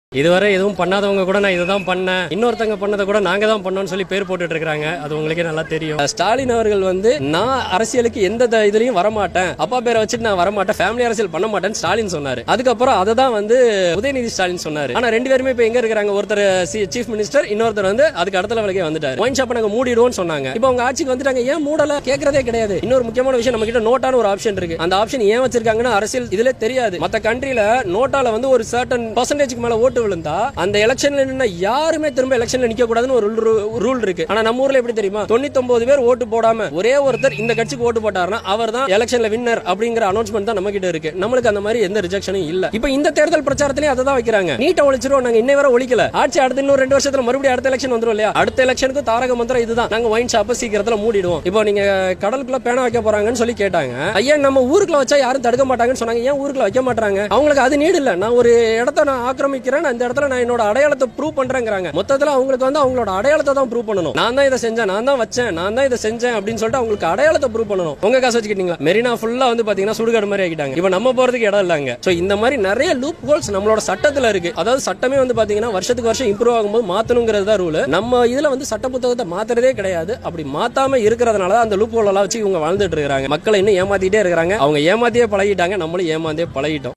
இதுவரை எதுவும் பண்ணாதவங்க கூட நான் இதுதான் பண்ணேன் இன்னொருத்தங்க பண்ணதை கூட நாங்க தான் பண்ணோம்னு சொல்லி பேர் போட்டுட்டு இருக்காங்க அது உங்களுக்கே நல்லா தெரியும் ஸ்டாலின் அவர்கள் வந்து நான் அரசியலுக்கு எந்த த- இதுலயும் வரமாட்டேன் அப்பா பேரை வச்சுட்டு நான் வரமாட்டேன் ஃபேமிலி அரசியல் பண்ண மாட்டேன்னு ஸ்டாலின் சொன்னாரு அதுக்கப்புறம் அதை தான் வந்து உதயநிதி ஸ்டாலின் சொன்னாரு ஆனா ரெண்டு பேருமே இப்ப எங்க இருக்காங்க ஒருத்தர் சீஃப் மினிஸ்டர் இன்னொருத்தர் வந்து அதுக்கு அடுத்த லெவலுக்கே வந்துட்டாரு ஒயின் ஷாப் நாங்க மூடிடுவோம்னு சொன்னாங்க இப்போ அவங்க ஆட்சிக்கு வந்துட்டாங்க ஏன் மூடல கேக்குறதே கிடையாது இன்னொரு முக்கியமான விஷயம் நம்ம கிட்ட நோட்டான ஒரு ஆப்ஷன் இருக்கு அந்த ஆப்ஷன் ஏன் வச்சிருக்காங்கன்னா அரசியல் இதுல தெரியாது மத்த கண்ட்ரில நோட்டால வந்து ஒரு சர்டன் பர்சன்டேஜ்க்கு மேல ஓட்டு விழுந்தா அந்த எலெக்ஷன்ல நின்ன யாருமே திரும்ப எலெக்ஷன்ல நிக்க கூடாதுன்னு ஒரு ரூல் இருக்கு ஆனா நம்ம ஊர்ல எப்படி தெரியுமா 99 பேர் ஓட்டு போடாம ஒரே ஒருத்தர் இந்த கட்சிக்கு ஓட்டு போட்டாருன்னா அவர் தான் எலெக்ஷன்ல வின்னர் அப்படிங்கிற அனௌன்ஸ்மெண்ட் தான் நம்ம கிட்ட இருக்கு நம்மளுக்கு அந்த மாதிரி எந்த ரிஜெக்ஷனும் இல்ல இப்போ இந்த தேர்தல் பிரச்சாரத்திலேயே அதை தான் வைக்கிறாங்க நீட்டை ஒழிச்சிருவோம் நாங்க இன்னை வரை ஒழிக்கல ஆட்சி அடுத்த இன்னும் ரெண்டு வருஷத்துல மறுபடியும் அடுத்த எலெக்ஷன் வந்துரும் இல்லையா அடுத்த எலெக்ஷனுக்கு தாரக மந்திரம் இதுதான் நாங்க ஒயின் ஷாப்பை சீக்கிரத்துல மூடிடுவோம் இப்போ நீங்க கடலுக்குள்ள பேனா வைக்க போறாங்கன்னு சொல்லி கேட்டாங்க ஐயா நம்ம ஊருக்குள்ள வச்சா யாரும் தடுக்க மாட்டாங்கன்னு சொன்னாங்க ஏன் ஊருக்குள்ள வைக்க மாட்டாங்க அவங்களுக்கு அது நீடு இல்ல நான் ஒரு இடத்த நான் ஆக்கிரமிக்கிறேன் நான் இந்த இடத்துல நான் என்னோட அடையாளத்தை ப்ரூவ் பண்றேங்கிறாங்க மொத்தத்துல அவங்களுக்கு வந்து அவங்களோட அடையாளத்தை தான் ப்ரூவ் பண்ணணும் நான் தான் இதை செஞ்சேன் நான் தான் வச்சேன் நான் தான் இதை செஞ்சேன் அப்படின்னு சொல்லிட்டு அவங்களுக்கு அடையாளத்தை ப்ரூவ் பண்ணணும் உங்க காசு வச்சுக்கிட்டீங்களா மெரினா ஃபுல்லா வந்து பாத்தீங்கன்னா சுடுகாடு மாதிரி ஆக்கிட்டாங்க இப்போ நம்ம போறதுக்கு இடம் இல்லங்க சோ இந்த மாதிரி நிறைய லூப் ஹோல்ஸ் நம்மளோட சட்டத்துல இருக்கு அதாவது சட்டமே வந்து பாத்தீங்கன்னா வருஷத்துக்கு வருஷம் இம்ப்ரூவ் ஆகும்போது மாத்தணுங்கிறது தான் ரூல் நம்ம இதுல வந்து சட்ட புத்தகத்தை மாத்துறதே கிடையாது அப்படி மாத்தாம இருக்கிறதுனால தான் அந்த லூப் ஹோல் எல்லாம் வச்சு இவங்க வாழ்ந்துட்டு இருக்காங்க மக்களை இன்னும் ஏமாத்திட்டே இருக்காங்க அவங்க ஏமாத்தியே பழகிட்டாங்க நம்மளும் ஏமாந்தே பழகிட்டோம்